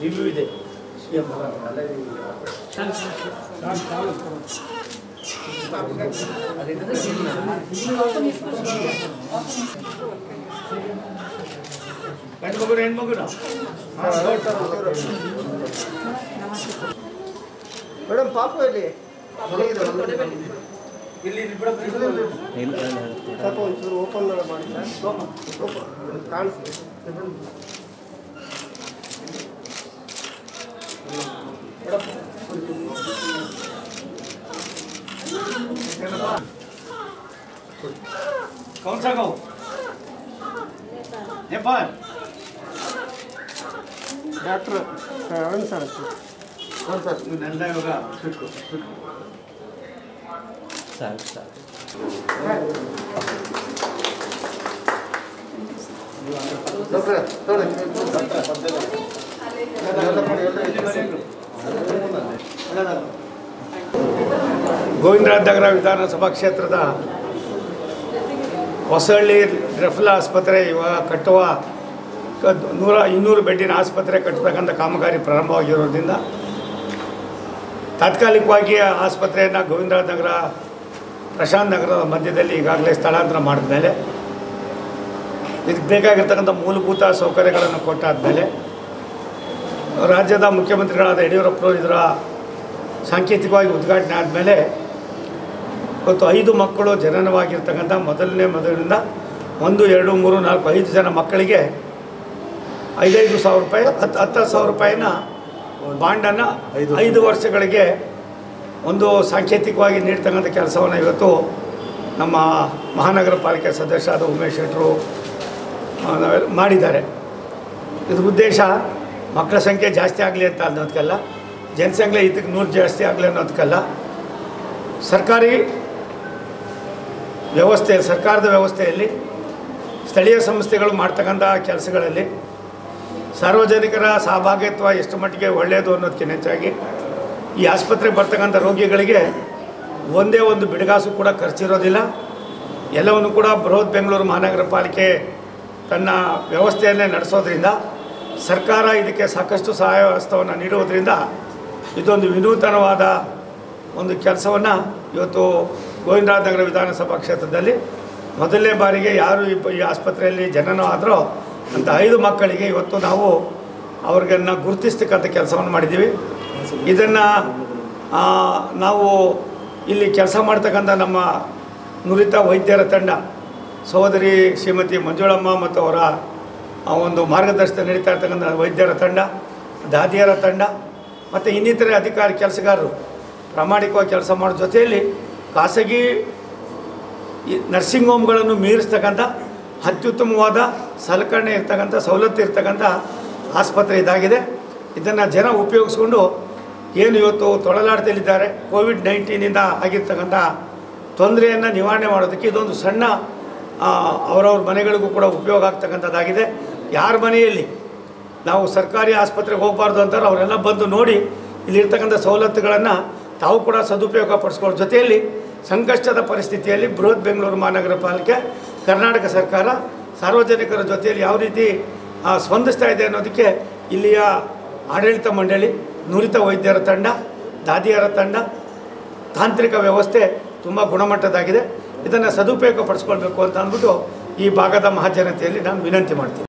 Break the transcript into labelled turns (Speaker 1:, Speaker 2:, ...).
Speaker 1: Review ಇದೆ ಗಂಡು ಮಗುನ ಹೆಣ್ಮಗುನ
Speaker 2: ಮೇಡಮ್ ಪಾಪು ಇಲ್ಲಿ
Speaker 1: ಇಲ್ಲಿ ಇಲ್ಲಿ ಬಿಡಪ್ಪ, ಇಲ್ಲಿ ಬಿಡು.
Speaker 2: ಸ್ವಲ್ಪ ಒಂಚೂರು ಓಪನ್ ಮಾಡಿ ಸರ್ ಕಾಣಿಸ್ಲಿ
Speaker 1: कौन सा गाँव नेपाल
Speaker 2: ಡಾಕ್ಟ್ರ್ ಅರುಣ್ ಸರ್ ಹ್ಞೂ ಸರ್
Speaker 1: ನೀವು ನನ್ನ ಇವಾಗ ಬಿಟ್ಕೊ, ಬಿಟ್ಕೊ.
Speaker 2: ಡಾಕ್ಟ್ರೆ ನೋಡಿ
Speaker 1: ಗೋವಿಂದರಾಜ ನಗರ ವಿಧಾನಸಭಾ ಕ್ಷೇತ್ರದ ಹೊಸಹಳ್ಳಿ ರೆಫ್ಲ ಆಸ್ಪತ್ರೆ ಇವಾಗ ಕಟ್ಟುವ ಕ- ನೂರ ಇನ್ನೂರು ಬೆಡ್ಡಿನ ಆಸ್ಪತ್ರೆ ಕಟ್ಟತಕ್ಕಂಥ ಕಾಮಗಾರಿ ಪ್ರಾರಂಭವಾಗಿರೋದ್ರಿಂದ ತಾತ್ಕಾಲಿಕವಾಗಿ ಆ ಆಸ್ಪತ್ರೆಯನ್ನು ಗೋವಿಂದರಾಜ ನಗರ ಪ್ರಶಾಂತ್ ನಗರದ ಮಧ್ಯದಲ್ಲಿ ಈಗಾಗಲೇ ಸ್ಥಳಾಂತರ ಮಾಡಿದ ಮೇಲೆ ಇದಕ್ಕೆ ಬೇಕಾಗಿರ್ತಕ್ಕಂಥ ಮೂಲಭೂತ ಸೌಕರ್ಯಗಳನ್ನು ಕೊಟ್ಟಾದ ಮೇಲೆ ರಾಜ್ಯದ ಮುಖ್ಯಮಂತ್ರಿಗಳಾದ ಯಡಿಯೂರಪ್ಪರು ಇದರ ಸಾಂಕೇತಿಕವಾಗಿ ಉದ್ಘಾಟನೆ ಆದಮೇಲೆ ಇವತ್ತು ಐದು ಮಕ್ಕಳು ಜನನವಾಗಿರ್ತಕ್ಕಂಥ ಮೊದಲನೇ ಮದುವಿನಿಂದ ಒಂದು ಎರಡು ಮೂರು ನಾಲ್ಕು ಐದು ಜನ ಮಕ್ಕಳಿಗೆ ಐದೈದು ಸಾವಿರ ರೂಪಾಯಿ ಹತ್ತು ಹತ್ತು ಸಾವಿರ ರೂಪಾಯಿನ ಬಾಂಡನ್ನು ಐದು ವರ್ಷಗಳಿಗೆ ಒಂದು ಸಾಂಕೇತಿಕವಾಗಿ ನೀಡ್ತಕ್ಕಂಥ ಕೆಲಸವನ್ನು ಇವತ್ತು ನಮ್ಮ ಮಹಾನಗರ ಪಾಲಿಕೆ ಸದಸ್ಯರಾದ ಉಮೇಶ್ ಶೆಟ್ಟರು ಆ, ನಾವೆಲ್ಲ ಮಾಡಿದ್ದಾರೆ ಇದ್ರ ಉದ್ದೇಶ ಮಕ್ಕಳ ಸಂಖ್ಯೆ ಜಾಸ್ತಿ ಆಗಲಿ ಅಂತ ಅನ್ನೋದಕ್ಕಲ್ಲ ಜನಸಂಖ್ಯೆ ಇದಕ್ಕೆ ನೂರು ಜಾಸ್ತಿ ಆಗಲಿ ಅನ್ನೋದಕ್ಕಲ್ಲ ಸರ್ಕಾರಿ ವ್ಯವಸ್ಥೆ ಸರ್ಕಾರದ ವ್ಯವಸ್ಥೆಯಲ್ಲಿ ಸ್ಥಳೀಯ ಸಂಸ್ಥೆಗಳು ಮಾಡ್ತಕ್ಕಂಥ ಕೆಲಸಗಳಲ್ಲಿ ಸಾರ್ವಜನಿಕರ ಸಹಭಾಗಿತ್ವ ಎಷ್ಟು ಮಟ್ಟಿಗೆ ಒಳ್ಳೆಯದು ಅನ್ನೋದಕ್ಕಿಂತ ಹೆಚ್ಚಾಗಿ ಈ ಆಸ್ಪತ್ರೆಗೆ ಬರ್ತಕ್ಕಂಥ ರೋಗಿಗಳಿಗೆ ಒಂದೇ ಒಂದು ಬಿಡುಗಾಸು ಕೂಡ ಖರ್ಚಿರೋದಿಲ್ಲ ಎಲ್ಲವನ್ನು ಕೂಡ ಬೃಹತ್ ಬೆಂಗಳೂರು ಮಹಾನಗರ ಪಾಲಿಕೆ ತನ್ನ ವ್ಯವಸ್ಥೆಯನ್ನೇ ನಡೆಸೋದ್ರಿಂದ ಸರ್ಕಾರ ಇದಕ್ಕೆ ಸಾಕಷ್ಟು ಸಹಾಯ ಹಸ್ತವನ್ನು ನೀಡುವುದರಿಂದ ಇದೊಂದು ವಿನೂತನವಾದ ಒಂದು ಕೆಲಸವನ್ನು ಇವತ್ತು ಗೋವಿಂದರಾಜ ನಗರ ವಿಧಾನಸಭಾ ಕ್ಷೇತ್ರದಲ್ಲಿ ಮೊದಲನೇ ಬಾರಿಗೆ ಯಾರು ಈ ಪ- ಈ ಆಸ್ಪತ್ರೆಯಲ್ಲಿ ಜನನ ಆದರೋ ಅಂತ ಐದು ಮಕ್ಕಳಿಗೆ ಇವತ್ತು ನಾವು ಅವ್ರಿಗನ್ನು ಗುರುತಿಸ್ತಕ್ಕಂಥ ಕೆಲಸವನ್ನು ಮಾಡಿದ್ದೀವಿ ಇದನ್ನು ನಾವು ಇಲ್ಲಿ ಕೆಲಸ ಮಾಡ್ತಕ್ಕಂಥ ನಮ್ಮ ನುರಿತ ವೈದ್ಯರ ತಂಡ ಸಹೋದರಿ ಶ್ರೀಮತಿ ಮಂಜುಳಮ್ಮ ಮತ್ತು ಅವರ ಆ ಒಂದು ಮಾರ್ಗದರ್ಶನ ನಡೀತಾ ಇರ್ತಕ್ಕಂಥ ವೈದ್ಯರ ತಂಡ ದಾದಿಯರ ತಂಡ ಮತ್ತು ಇನ್ನಿತರೆ ಅಧಿಕಾರಿ ಕೆಲಸಗಾರರು ಪ್ರಾಮಾಣಿಕವಾಗಿ ಕೆಲಸ ಮಾಡೋ ಜೊತೆಯಲ್ಲಿ ಖಾಸಗಿ ಈ ನರ್ಸಿಂಗ್ ಹೋಮ್ಗಳನ್ನು ಮೀರಿಸ್ತಕ್ಕಂಥ ಅತ್ಯುತ್ತಮವಾದ ಸಲಕರಣೆ ಇರ್ತಕ್ಕಂಥ ಸವಲತ್ತು ಇರ್ತಕ್ಕಂಥ ಆಸ್ಪತ್ರೆ ಇದಾಗಿದೆ ಇದನ್ನು ಜನ ಉಪಯೋಗಿಸ್ಕೊಂಡು ಏನು ಇವತ್ತು ತೊಳಲಾಟದಲ್ಲಿದ್ದಾರೆ ಕೋವಿಡ್ ನೈನ್ಟೀನಿಂದ ಆಗಿರ್ತಕ್ಕಂಥ ತೊಂದರೆಯನ್ನು ನಿವಾರಣೆ ಮಾಡೋದಕ್ಕೆ ಇದೊಂದು ಸಣ್ಣ ಆ, ಅವರವ್ರ ಮನೆಗಳಿಗೂ ಕೂಡ ಉಪಯೋಗ ಆಗ್ತಕ್ಕಂಥದ್ದಾಗಿದೆ ಯಾರ ಮನೆಯಲ್ಲಿ ನಾವು ಸರ್ಕಾರಿ ಆಸ್ಪತ್ರೆಗೆ ಹೋಗಬಾರ್ದು ಅಂತಾರೆ ಅವರೆಲ್ಲ ಬಂದು ನೋಡಿ ಇಲ್ಲಿರ್ತಕ್ಕಂಥ ಸವಲತ್ತುಗಳನ್ನು ತಾವು ಕೂಡ ಸದುಪಯೋಗ ಪಡಿಸ್ಕೊಳ್ಳೋ ಜೊತೆಯಲ್ಲಿ ಸಂಕಷ್ಟದ ಪರಿಸ್ಥಿತಿಯಲ್ಲಿ ಬೃಹತ್ ಬೆಂಗಳೂರು ಮಹಾನಗರ ಪಾಲಿಕೆ ಕರ್ನಾಟಕ ಸರ್ಕಾರ ಸಾರ್ವಜನಿಕರ ಜೊತೆಯಲ್ಲಿ ಯಾವ ರೀತಿ ಆ, ಸ್ಪಂದಿಸ್ತಾ ಇದೆ ಅನ್ನೋದಕ್ಕೆ ಇಲ್ಲಿಯ ಆಡಳಿತ ಮಂಡಳಿ ನುರಿತ ವೈದ್ಯರ ತಂಡ ದಾದಿಯರ ತಂಡ ತಾಂತ್ರಿಕ ವ್ಯವಸ್ಥೆ ತುಂಬ ಗುಣಮಟ್ಟದಾಗಿದೆ ಇದನ್ನು ಸದುಪಯೋಗ ಪಡಿಸ್ಕೊಳ್ಬೇಕು ಅಂತ ಅಂದ್ಬಿಟ್ಟು ಈ ಭಾಗದ ಮಹಾಜನತೆಯಲ್ಲಿ ನಾನು ವಿನಂತಿ ಮಾಡ್ತೀನಿ